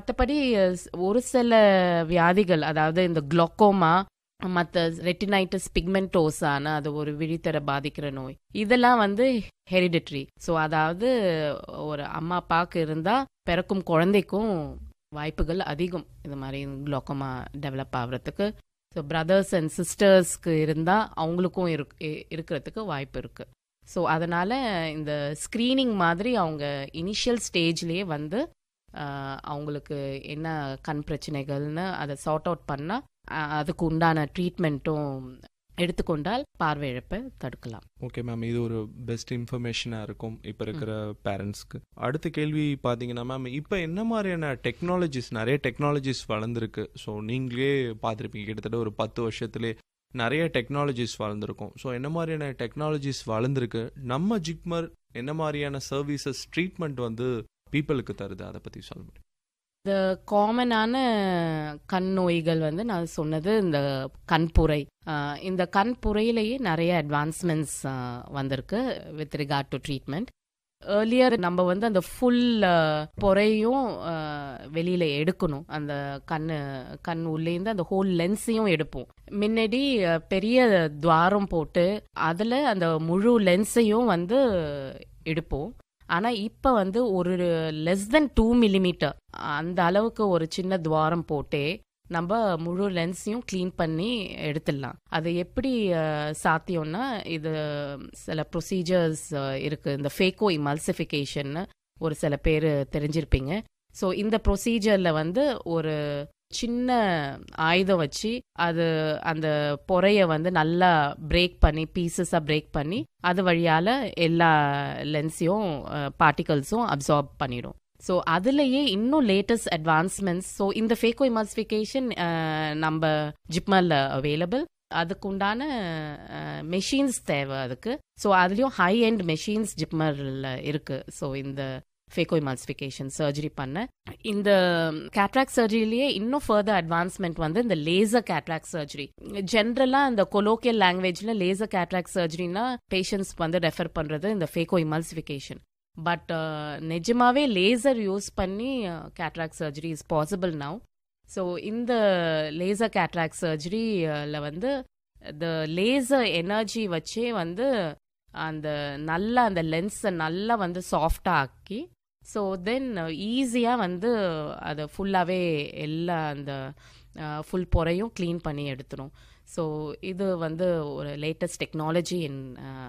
மற்றபடி ஒரு சில வியாதிகள் அதாவது இந்த குளோக்கோமா மற்ற ரெட்டினைட்டிஸ் பிக்மெண்டோஸான அது ஒரு விழித்தர பாதிக்கிற நோய் இதெல்லாம் வந்து ஹெரிடிட்ரி ஸோ அதாவது ஒரு அம்மா அப்பாவுக்கு இருந்தால் பிறக்கும் குழந்தைக்கும் வாய்ப்புகள் அதிகம் இது மாதிரி குளோக்கோமா டெவலப் ஆகுறதுக்கு ஸோ பிரதர்ஸ் அண்ட் சிஸ்டர்ஸ்க்கு இருந்தால் அவங்களுக்கும் இருக் இ- இருக்கிறதுக்கு வாய்ப்பு இருக்குது ஸோ அதனால் இந்த ஸ்க்ரீனிங் மாதிரி அவங்க இனிஷியல் ஸ்டேஜ்லேயே வந்து ஆஹ், அவங்களுக்கு என்ன கண் பிரச்சனைகள்னு அதை சார்ட் அவுட் பண்ணால் அதுக்கு உண்டான ட்ரீட்மெண்ட்டும் எடுத்துக்கொண்டால் பார்வை இழப்பை தடுக்கலாம் ஓகே மேம் இது ஒரு பெஸ்ட் இன்ஃபர்மேஷனாக இருக்கும் இப்போ இருக்கிற பேரண்ட்ஸ்க்கு அடுத்த கேள்வி பார்த்தீங்கன்னா மேம் இப்போ என்ன மாதிரியான டெக்னாலஜிஸ் நிறைய டெக்னாலஜிஸ் வளர்ந்துருக்கு ஸோ நீங்களே பார்த்துருப்பீங்க கிட்டத்தட்ட ஒரு பத்து வருஷத்துலேயே நிறைய டெக்னாலஜிஸ் வளர்ந்துருக்கும் ஸோ என்ன மாதிரியான டெக்னாலஜிஸ் வளர்ந்துருக்கு நம்ம ஜிக்மர் என்ன மாதிரியான சர்வீசஸ் ட்ரீட்மெண்ட் வந்து பீப்புளுக்கு தருது அதை பற்றி சொல்ல முடியும் இந்த காமனான கண் நோய்கள் வந்து நான் சொன்னது இந்த கண்புரை ஆஹ் இந்த கண்புரையிலேயே நிறைய அட்வான்ஸ்மெண்ட்ஸ் வந்திருக்கு with regard to treatment earlier நம்ம வந்து அந்த ஃபுல் பொறையும் ஆஹ், வெளியில எடுக்கணும் அந்த கண்ணு கண் உள்ளேருந்து அந்த ஹோல் லென்ஸையும் எடுப்போம் முன்னாடி ஆஹ், பெரிய துவாரம் போட்டு அதுல அந்த முழு லென்ஸையும் வந்து எடுப்போம் ஆனா இப்ப வந்து ஒரு லெஸ் தென் டூ மில்லிமீட்டர் அந்த அளவுக்கு ஒரு சின்ன துவாரம் போட்டே நம்ம முழு லென்ஸையும் க்ளீன் பண்ணி எடுத்துடலாம் அது எப்படி அஹ், சாத்தியம்னா இது சில ப்ரொசீஜர்ஸ் இருக்கு இந்த ஃபேக்கோ இமல்சிஃபிகேஷன் ஒரு சில பேர் தெரிஞ்சிருப்பீங்க ஸோ இந்த ப்ரொசீஜரில் வந்து ஒரு சின்ன ஆயுதம் வச்சு அது அந்த பொறைய வந்து நல்லா பிரேக் பண்ணி பீசஸாக பிரேக் பண்ணி அது வழியால் எல்லா லென்ஸையும் பார்ட்டிகல்ஸும் அப்சார்ப் பண்ணிடும் ஸோ அதுலேயே இன்னும் லேட்டஸ்ட் அட்வான்ஸ்மெண்ட்ஸ் ஸோ இந்த ஃபேக்கோ இமால்சிஃபிகேஷன் நம்ம ஜிப்மரில் அவைலபிள் அதுக்கு உண்டான மெஷின்ஸ் தேவை அதுக்கு ஸோ அதுலேயும் ஹை எண்ட் மெஷின்ஸ் ஜிப்மரில் இருக்கு ஸோ இந்த ஃபேக்கோ இமால்சிஃபிகேஷன் சர்ஜரி பண்ண இந்த கேட்ராக் சர்ஜரியிலேயே இன்னும் ஃபர்தர் அட்வான்ஸ்மெண்ட் வந்து இந்த லேசர் கேட்ராக் சர்ஜரி ஜென்ரலாக இந்த கொலோக்கியல் லாங்குவேஜில் லேசர் கேட்ராக் சர்ஜரினா பேஷண்ட்ஸ் வந்து ரெஃபர் பண்ணுறது இந்த ஃபேக்கோ இமால்சிஃபிகேஷன் பட் நிஜமாவே லேசர் யூஸ் பண்ணி cataract surgery is possible now so இந்த லேசர் கேட்ராக் சர்ஜரியில் வந்து இந்த லேசர் எனர்ஜி வச்சே வந்து அந்த நல்லா அந்த லென்ஸை நல்லா வந்து சாஃப்டாக ஆக்கி ஸோ தென் ஈஸியாக வந்து அதை ஃபுல்லாகவே எல்லா அந்த ஃபுல் பொறையும் க்ளீன் பண்ணி எடுத்துரும் ஸோ இது வந்து ஒரு latest technology in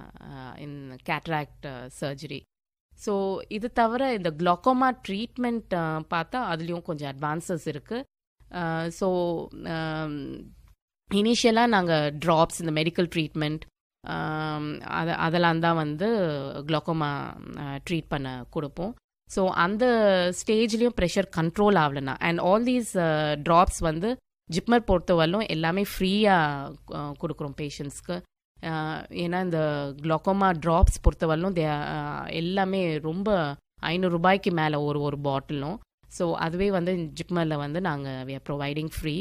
in cataract surgery so இது தவிர இந்த குளோக்கோமா ட்ரீட்மெண்ட் பார்த்தா அதுலேயும் கொஞ்சம் அட்வான்சஸ் இருக்குது ஸோ இனிஷியலாக நாங்கள் ட்ராப்ஸ் இந்த மெடிக்கல் ட்ரீட்மெண்ட் அது அதெல்லாம் தான் வந்து குளோக்கோமா ட்ரீட் பண்ண கொடுப்போம் ஸோ அந்த ஸ்டேஜ்லேயும் ப்ரெஷர் கண்ட்ரோல் ஆகலைன்னா அண்ட் ஆல் தீஸ் ட்ராப்ஸ் வந்து ஜிப்மர் பொறுத்தவரையிலும் எல்லாமே ஃப்ரீயாக கொடுக்குறோம் பேஷண்ட்ஸ்க்கு ஏன்னா இந்த குளோக்கோமா ட்ராப்ஸ் பொறுத்தவரையிலும் தே எல்லாமே ரொம்ப ஐநூறு ரூபாய்க்கு மேலே ஒரு ஒரு பாட்டிலும் ஸோ அதுவே வந்து ஜிப்மரில் வந்து நாங்கள் வி ஆர் ப்ரொவைடிங் ஃப்ரீ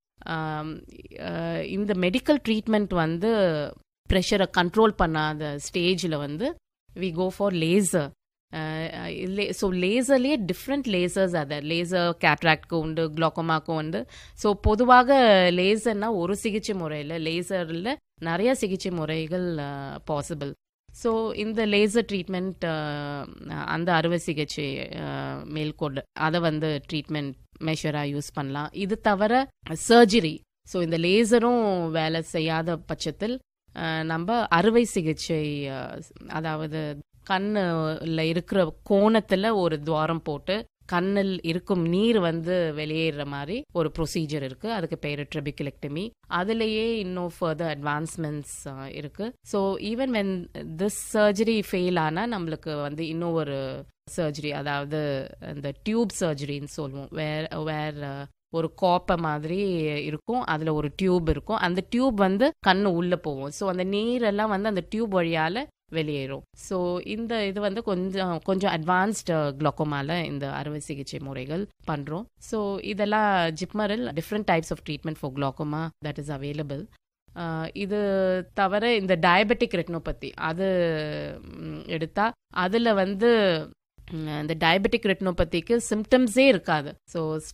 இந்த மெடிக்கல் ட்ரீட்மெண்ட் வந்து ப்ரெஷரை கண்ட்ரோல் பண்ணாத ஸ்டேஜில் வந்து we go for laser so லேசர்லேயே டிஃப்ரெண்ட் லேசர்ஸ் அதை லேசர் கேட்ராக்ட்க்கு உண்டு குளோக்கோமாக்கு உண்டு ஸோ பொதுவாக லேசர்னா ஒரு சிகிச்சை முறையில் லேசரில் நிறைய சிகிச்சை முறைகள் பாசிபிள் ஸோ இந்த லேசர் ட்ரீட்மெண்ட் அந்த அறுவை சிகிச்சை மேல்கொண்டு அதை வந்து ட்ரீட்மெண்ட் மெஷராக யூஸ் பண்ணலாம் இது தவிர சர்ஜரி ஸோ இந்த லேசரும் வேலை செய்யாத பட்சத்தில் நம்ம அறுவை சிகிச்சை அதாவது கண்ணில் இருக்கிற கோணத்தில் ஒரு துவாரம் போட்டு கண்ணில் இருக்கும் நீர் வந்து வெளியேற மாதிரி ஒரு ப்ரொசீஜர் இருக்கு அதுக்கு பேர் ட்ரெபிகுலெக்டமி அதுலேயே இன்னும் ஃபர்தர் அட்வான்ஸ்மெண்ட்ஸ் இருக்கு so even when this surgery fail ஆனால் நம்மளுக்கு வந்து இன்னும் ஒரு சர்ஜரி அதாவது இந்த டியூப் சர்ஜரின்னு சொல்லுவோம் வேர் வேர் ஒரு கோப்பை மாதிரி இருக்கும் அதில் ஒரு டியூப் இருக்கும் அந்த டியூப் வந்து கண்ணு உள்ளே போகும் ஸோ அந்த நீரெல்லாம் வந்து அந்த டியூப் வழியால் வெளியேறும் ஸோ இந்த இது வந்து கொஞ்சம் கொஞ்சம் அட்வான்ஸ்டு குளோக்கோமால இந்த அறுவை சிகிச்சை முறைகள் பண்ணுறோம் ஸோ இதெல்லாம் ஜிப்மரில் different types of treatment for glaucoma that is available இது தவிர இந்த டயபெட்டிக் ரெட்டினோபதி அது எடுத்தா அதில் வந்து இந்த டயபெட்டிக் ரெட்டினோபதிக்கு சிம்டம்ஸே இருக்காது ஸோ